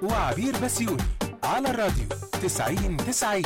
وعبير بسيوني على الراديو 90 90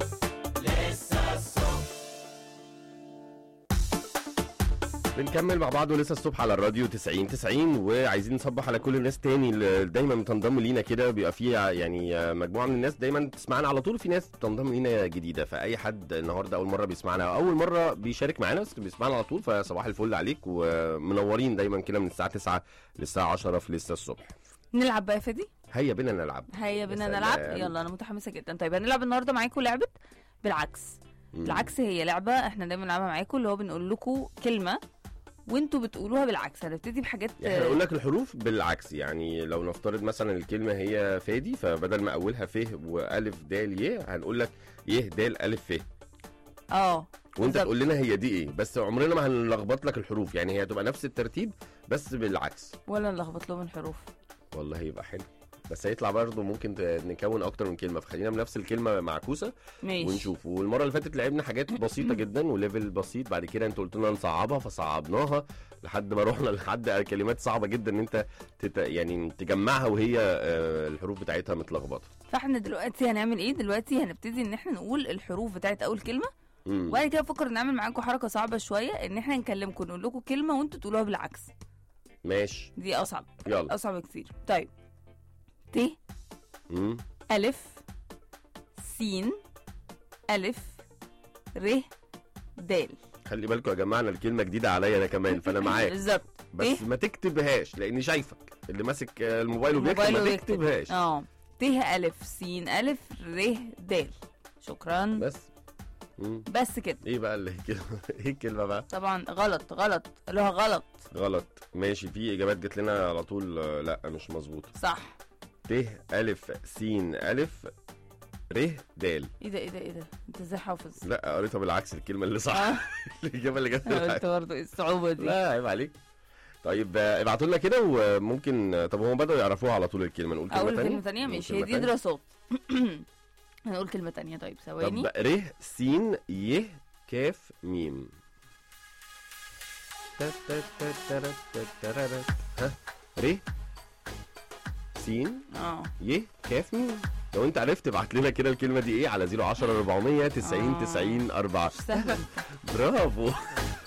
بنكمل مع بعض ولسه الصبح على الراديو 90 90 وعايزين نصبح على كل الناس تاني اللي دايما بتنضم لينا كده بيبقى فيه يعني مجموعه من الناس دايما بتسمعنا على طول في ناس بتنضم لينا جديده فاي حد النهارده اول مره بيسمعنا او اول مره بيشارك معانا بس بيسمعنا على طول فصباح الفل عليك ومنورين دايما كده من الساعه 9 للساعه 10 في لسه الصبح نلعب بقى يا فادي هيا بينا نلعب هيا بينا يا نلعب سلام. يلا انا متحمسه جدا طيب هنلعب النهارده معاكم لعبه بالعكس مم. بالعكس هي لعبه احنا دايما بنلعبها معاكم اللي هو بنقول لكم كلمه وانتوا بتقولوها بالعكس هنبتدي بحاجات يعني هنقول لك الحروف بالعكس يعني لو نفترض مثلا الكلمه هي فادي فبدل ما اولها ف والف د ي هنقول لك ي د الف ف اه وانت بالظبط. تقول لنا هي دي ايه بس عمرنا ما هنلخبط لك الحروف يعني هي هتبقى نفس الترتيب بس بالعكس ولا نلخبط لهم الحروف والله هيبقى حلو بس هيطلع برضه ممكن ت- نكون اكتر من كلمه فخلينا بنفس الكلمه معكوسه ماشي ونشوف والمره اللي فاتت لعبنا حاجات بسيطه جدا وليفل بسيط بعد كده انت قلت لنا نصعبها فصعبناها لحد ما رحنا لحد كلمات صعبه جدا ان انت تت... يعني تجمعها وهي آه، الحروف بتاعتها متلخبطه فاحنا دلوقتي هنعمل ايه دلوقتي هنبتدي ان احنا نقول الحروف بتاعت اول كلمه مم. وبعد كده افكر نعمل معاكم حركه صعبه شويه ان احنا نكلمكم نقول لكم كلمه وانتوا تقولوها بالعكس ماشي دي اصعب يلا اصعب كتير طيب ت مم. ألف سين ألف ر دال خلي بالكم يا جماعه انا الكلمه جديده عليا انا كمان فانا معاك بالظبط بس إيه؟ ما تكتبهاش لاني شايفك اللي ماسك آه، الموبايل وبيكتب موبايله ما بيكتب. تكتبهاش اه ت ألف سين ألف ر دال شكرا بس مم. بس كده ايه بقى اللي ايه الكلمه بقى طبعا غلط غلط قالوها غلط غلط ماشي في اجابات جت لنا على طول آه، لا مش مظبوطه صح ت الف س الف ر د ايه ده ايه ده ايه ده انت ازاي حافظ لا قريتها بالعكس الكلمه اللي صح اه الاجابه اللي جت أنا قلت بالعكس. برضه ايه الصعوبة دي لا عيب عليك طيب آه، ابعتوا لنا كده وممكن آه، طب هم بدأوا يعرفوها على طول الكلمه نقول كلمه أول تانية كلمة تانية نقول ماشي كلمة هي دي تانية؟ دراسات هنقول كلمة تانية طيب ثواني طب ر س ي كاف ميم تا- تا- تا- ترا- تا- ترارا. ها ر س اه ي كاف ميم لو انت عرفت ابعت لنا كده الكلمه دي ايه على 010 400 90 آه. 90 4 مش سهلة برافو